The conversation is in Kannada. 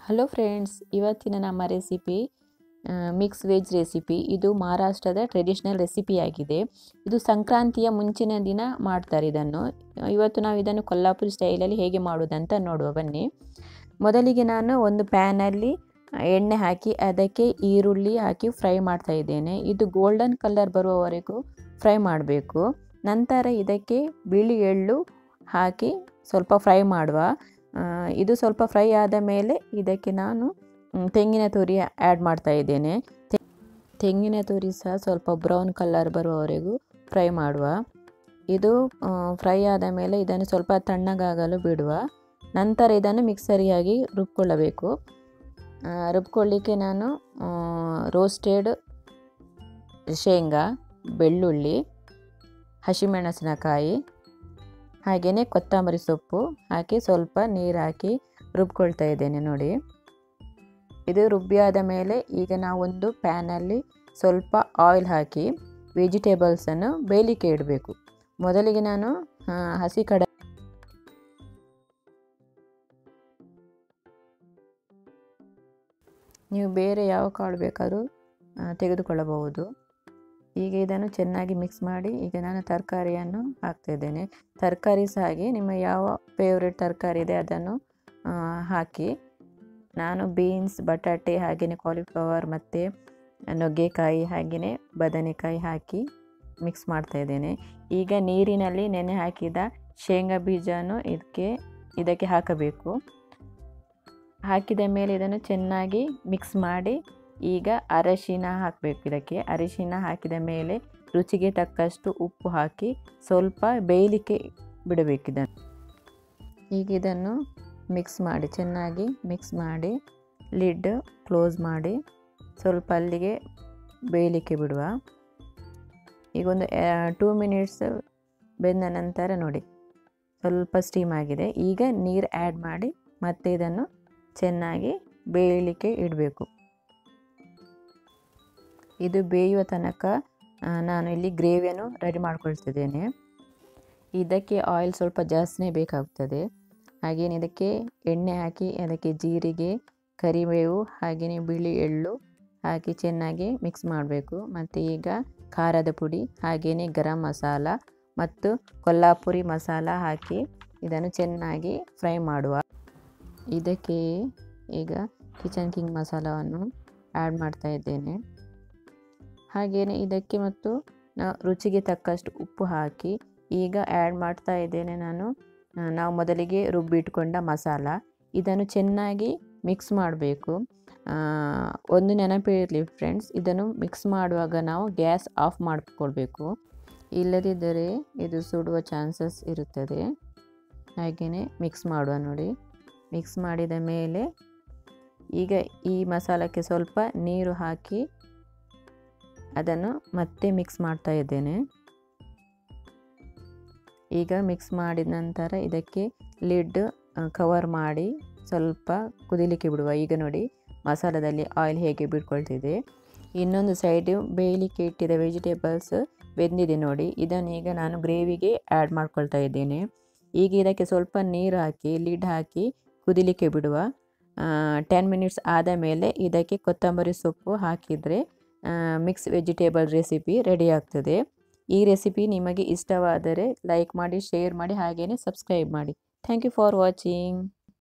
ಹಲೋ ಫ್ರೆಂಡ್ಸ್ ಇವತ್ತಿನ ನಮ್ಮ ರೆಸಿಪಿ ಮಿಕ್ಸ್ ವೆಜ್ ರೆಸಿಪಿ ಇದು ಮಹಾರಾಷ್ಟ್ರದ ಟ್ರೆಡಿಷ್ನಲ್ ರೆಸಿಪಿಯಾಗಿದೆ ಇದು ಸಂಕ್ರಾಂತಿಯ ಮುಂಚಿನ ದಿನ ಮಾಡ್ತಾರೆ ಇದನ್ನು ಇವತ್ತು ನಾವು ಇದನ್ನು ಕೊಲ್ಲಾಪುರಿ ಸ್ಟೈಲಲ್ಲಿ ಹೇಗೆ ಮಾಡೋದಂತ ನೋಡುವ ಬನ್ನಿ ಮೊದಲಿಗೆ ನಾನು ಒಂದು ಪ್ಯಾನಲ್ಲಿ ಎಣ್ಣೆ ಹಾಕಿ ಅದಕ್ಕೆ ಈರುಳ್ಳಿ ಹಾಕಿ ಫ್ರೈ ಮಾಡ್ತಾ ಇದ್ದೇನೆ ಇದು ಗೋಲ್ಡನ್ ಕಲರ್ ಬರುವವರೆಗೂ ಫ್ರೈ ಮಾಡಬೇಕು ನಂತರ ಇದಕ್ಕೆ ಬಿಳಿ ಎಳ್ಳು ಹಾಕಿ ಸ್ವಲ್ಪ ಫ್ರೈ ಮಾಡುವ ಇದು ಸ್ವಲ್ಪ ಫ್ರೈ ಆದ ಮೇಲೆ ಇದಕ್ಕೆ ನಾನು ತೆಂಗಿನ ತುರಿ ಆ್ಯಡ್ ಮಾಡ್ತಾ ಇದ್ದೇನೆ ತೆಂಗಿನ ತುರಿ ಸಹ ಸ್ವಲ್ಪ ಬ್ರೌನ್ ಕಲರ್ ಬರುವವರೆಗೂ ಫ್ರೈ ಮಾಡುವ ಇದು ಫ್ರೈ ಆದ ಮೇಲೆ ಇದನ್ನು ಸ್ವಲ್ಪ ತಣ್ಣಗಾಗಲು ಬಿಡುವ ನಂತರ ಇದನ್ನು ಮಿಕ್ಸರಿಯಾಗಿ ರುಬ್ಕೊಳ್ಳಬೇಕು ರುಬ್ಕೊಳ್ಳಿಕ್ಕೆ ನಾನು ರೋಸ್ಟೆಡ್ ಶೇಂಗಾ ಬೆಳ್ಳುಳ್ಳಿ ಹಸಿಮೆಣಸಿನಕಾಯಿ ಹಾಗೆಯೇ ಕೊತ್ತಂಬರಿ ಸೊಪ್ಪು ಹಾಕಿ ಸ್ವಲ್ಪ ನೀರು ಹಾಕಿ ರುಬ್ಕೊಳ್ತಾ ಇದ್ದೇನೆ ನೋಡಿ ಇದು ರುಬ್ಬಿ ಆದ ಮೇಲೆ ಈಗ ನಾವೊಂದು ಪ್ಯಾನಲ್ಲಿ ಸ್ವಲ್ಪ ಆಯಿಲ್ ಹಾಕಿ ವೆಜಿಟೇಬಲ್ಸನ್ನು ಬೇಯಲಿಕ್ಕೆ ಇಡಬೇಕು ಮೊದಲಿಗೆ ನಾನು ಹಸಿ ಕಡ ನೀವು ಬೇರೆ ಯಾವ ಕಾಳು ಬೇಕಾದರೂ ತೆಗೆದುಕೊಳ್ಳಬಹುದು ಈಗ ಇದನ್ನು ಚೆನ್ನಾಗಿ ಮಿಕ್ಸ್ ಮಾಡಿ ಈಗ ನಾನು ತರಕಾರಿಯನ್ನು ಹಾಕ್ತಿದ್ದೇನೆ ತರಕಾರಿ ಸಹ ಹಾಗೆ ನಿಮ್ಮ ಯಾವ ಫೇವ್ರೆಟ್ ತರಕಾರಿ ಇದೆ ಅದನ್ನು ಹಾಕಿ ನಾನು ಬೀನ್ಸ್ ಬಟಾಟೆ ಹಾಗೆಯೇ ಕಾಲಿಫ್ಲವರ್ ಮತ್ತು ನುಗ್ಗೆಕಾಯಿ ಹಾಗೆಯೇ ಬದನೆಕಾಯಿ ಹಾಕಿ ಮಿಕ್ಸ್ ಮಾಡ್ತಾ ಇದ್ದೇನೆ ಈಗ ನೀರಿನಲ್ಲಿ ನೆನೆ ಹಾಕಿದ ಶೇಂಗಾ ಬೀಜವನ್ನು ಇದಕ್ಕೆ ಇದಕ್ಕೆ ಹಾಕಬೇಕು ಹಾಕಿದ ಮೇಲೆ ಇದನ್ನು ಚೆನ್ನಾಗಿ ಮಿಕ್ಸ್ ಮಾಡಿ ಈಗ ಅರಶಿನ ಹಾಕಬೇಕು ಇದಕ್ಕೆ ಅರಿಶಿನ ಹಾಕಿದ ಮೇಲೆ ರುಚಿಗೆ ತಕ್ಕಷ್ಟು ಉಪ್ಪು ಹಾಕಿ ಸ್ವಲ್ಪ ಬೇಯಲಿಕ್ಕೆ ಬಿಡಬೇಕು ಇದನ್ನು ಈಗ ಇದನ್ನು ಮಿಕ್ಸ್ ಮಾಡಿ ಚೆನ್ನಾಗಿ ಮಿಕ್ಸ್ ಮಾಡಿ ಲಿಡ್ ಕ್ಲೋಸ್ ಮಾಡಿ ಸ್ವಲ್ಪ ಅಲ್ಲಿಗೆ ಬೇಯಲಿಕ್ಕೆ ಬಿಡುವ ಈಗ ಒಂದು ಟೂ ಮಿನಿಟ್ಸ್ ಬೆಂದ ನಂತರ ನೋಡಿ ಸ್ವಲ್ಪ ಸ್ಟೀಮ್ ಆಗಿದೆ ಈಗ ನೀರು ಆ್ಯಡ್ ಮಾಡಿ ಮತ್ತೆ ಇದನ್ನು ಚೆನ್ನಾಗಿ ಬೇಯಲಿಕ್ಕೆ ಇಡಬೇಕು ಇದು ಬೇಯುವ ತನಕ ನಾನು ಇಲ್ಲಿ ಗ್ರೇವಿಯನ್ನು ರೆಡಿ ಮಾಡ್ಕೊಳ್ತಿದ್ದೇನೆ ಇದಕ್ಕೆ ಆಯಿಲ್ ಸ್ವಲ್ಪ ಜಾಸ್ತಿನೇ ಬೇಕಾಗ್ತದೆ ಹಾಗೆಯೇ ಇದಕ್ಕೆ ಎಣ್ಣೆ ಹಾಕಿ ಅದಕ್ಕೆ ಜೀರಿಗೆ ಕರಿಬೇವು ಹಾಗೆಯೇ ಬಿಳಿ ಎಳ್ಳು ಹಾಕಿ ಚೆನ್ನಾಗಿ ಮಿಕ್ಸ್ ಮಾಡಬೇಕು ಮತ್ತು ಈಗ ಖಾರದ ಪುಡಿ ಹಾಗೆಯೇ ಗರಂ ಮಸಾಲ ಮತ್ತು ಕೊಲ್ಲಾಪುರಿ ಮಸಾಲ ಹಾಕಿ ಇದನ್ನು ಚೆನ್ನಾಗಿ ಫ್ರೈ ಮಾಡುವ ಇದಕ್ಕೆ ಈಗ ಕಿಚನ್ ಕಿಂಗ್ ಮಸಾಲವನ್ನು ಆ್ಯಡ್ ಮಾಡ್ತಾ ಇದ್ದೇನೆ ಹಾಗೆಯೇ ಇದಕ್ಕೆ ಮತ್ತು ರುಚಿಗೆ ತಕ್ಕಷ್ಟು ಉಪ್ಪು ಹಾಕಿ ಈಗ ಆ್ಯಡ್ ಮಾಡ್ತಾ ಇದ್ದೇನೆ ನಾನು ನಾವು ಮೊದಲಿಗೆ ರುಬ್ಬಿಟ್ಕೊಂಡ ಮಸಾಲ ಇದನ್ನು ಚೆನ್ನಾಗಿ ಮಿಕ್ಸ್ ಮಾಡಬೇಕು ಒಂದು ನೆನಪಿರಲಿ ಫ್ರೆಂಡ್ಸ್ ಇದನ್ನು ಮಿಕ್ಸ್ ಮಾಡುವಾಗ ನಾವು ಗ್ಯಾಸ್ ಆಫ್ ಮಾಡಿಕೊಳ್ಬೇಕು ಇಲ್ಲದಿದ್ದರೆ ಇದು ಸುಡುವ ಚಾನ್ಸಸ್ ಇರುತ್ತದೆ ಹಾಗೆಯೇ ಮಿಕ್ಸ್ ಮಾಡುವ ನೋಡಿ ಮಿಕ್ಸ್ ಮಾಡಿದ ಮೇಲೆ ಈಗ ಈ ಮಸಾಲಕ್ಕೆ ಸ್ವಲ್ಪ ನೀರು ಹಾಕಿ ಅದನ್ನು ಮತ್ತೆ ಮಿಕ್ಸ್ ಮಾಡ್ತಾ ಇದ್ದೇನೆ ಈಗ ಮಿಕ್ಸ್ ಮಾಡಿದ ನಂತರ ಇದಕ್ಕೆ ಲಿಡ್ ಕವರ್ ಮಾಡಿ ಸ್ವಲ್ಪ ಕುದಿಲಿಕ್ಕೆ ಬಿಡುವ ಈಗ ನೋಡಿ ಮಸಾಲದಲ್ಲಿ ಆಯಿಲ್ ಹೇಗೆ ಬಿಟ್ಕೊಳ್ತಿದೆ ಇನ್ನೊಂದು ಸೈಡ್ ಬೇಯಲಿಕ್ಕೆ ಇಟ್ಟಿದ ವೆಜಿಟೇಬಲ್ಸ್ ಬೆಂದಿದೆ ನೋಡಿ ಇದನ್ನು ಈಗ ನಾನು ಗ್ರೇವಿಗೆ ಆ್ಯಡ್ ಮಾಡ್ಕೊಳ್ತಾ ಇದ್ದೇನೆ ಈಗ ಇದಕ್ಕೆ ಸ್ವಲ್ಪ ನೀರು ಹಾಕಿ ಲಿಡ್ ಹಾಕಿ ಕುದಿಲಿಕ್ಕೆ ಬಿಡುವ ಟೆನ್ ಮಿನಿಟ್ಸ್ ಆದ ಮೇಲೆ ಇದಕ್ಕೆ ಕೊತ್ತಂಬರಿ ಸೊಪ್ಪು ಹಾಕಿದರೆ ಮಿಕ್ಸ್ ವೆಜಿಟೇಬಲ್ ರೆಸಿಪಿ ರೆಡಿ ಆಗ್ತದೆ ಈ ರೆಸಿಪಿ ನಿಮಗೆ ಇಷ್ಟವಾದರೆ ಲೈಕ್ ಮಾಡಿ ಶೇರ್ ಮಾಡಿ ಹಾಗೆಯೇ ಸಬ್ಸ್ಕ್ರೈಬ್ ಮಾಡಿ ಥ್ಯಾಂಕ್ ಯು ಫಾರ್ ವಾಚಿಂಗ್